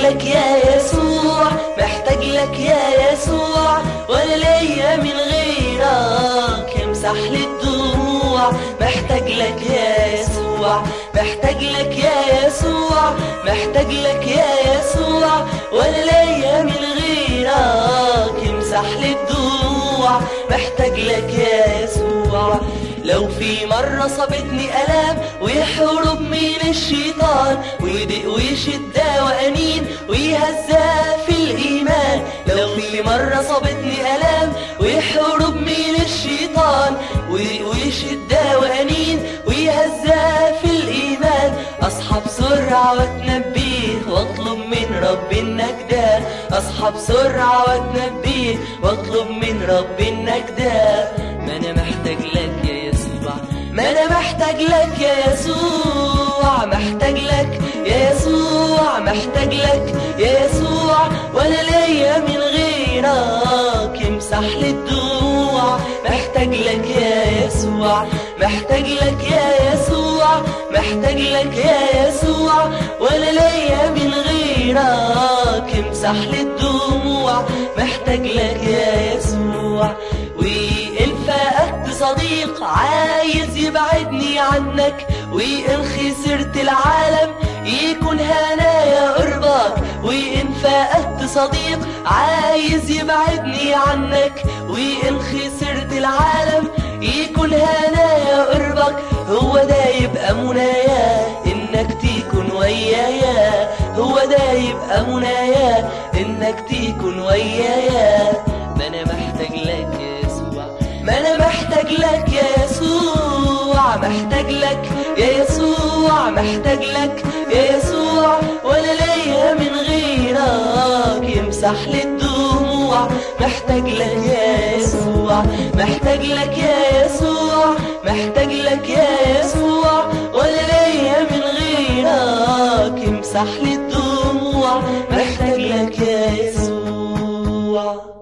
لك يا يسوع محتاج لك يا يسوع ولا ليا من غيرك امسح لي الدموع محتاج لك يا يسوع محتاج لك يا يسوع محتاج لك يا يسوع ولا ليا من غيرك امسح لي الدموع محتاج لك يا يسوع لو في مرة صابتني ألام ويحرب من الشيطان ويضيق ويشد وأنين ويهزى في الإيمان لو في مرة صابتني ألام ويحرب من الشيطان ويضيق ويشد وأنين ويهزى في الإيمان أصحى بسرعة وأتنبيه واطلب من رب النجدة أصحى بسرعة وأتنبيه واطلب من رب النجدة ما أنا محتاج لك يا يسوع ما أنا محتاج لك يا يسوع محتاج لك يا يسوع محتاج لك يا يسوع ولا ليا من غيرك امسح لي الدموع محتاج لك يا يسوع محتاج لك يا يسوع محتاج لك يا يسوع ولا ليا من غيرك امسح لي الدموع محتاج لك يا يسوع وإن فقدت صديق عايز يبعدني عنك وإن خسرت العالم يكون هنايا قربك وإن فقدت صديق عايز يبعدني عنك وإن خسرت العالم يكون هنايا قربك هو ده يبقى منايا إنك تكون ويايا هو ده يبقى منايا إنك تكون ويايا ما أنا محتاج لك يا يسوع ما أنا محتاج لك يا يسوع محتاج لك يا يسوع محتاج لك يا يسوع ولا ليا من غيرك يمسح لي الدموع محتاج لك يا يسوع محتاج لك يا يسوع محتاج لك يا يسوع ولا ليا من غيرك يمسح لي الدموع محتاج لك يا يسوع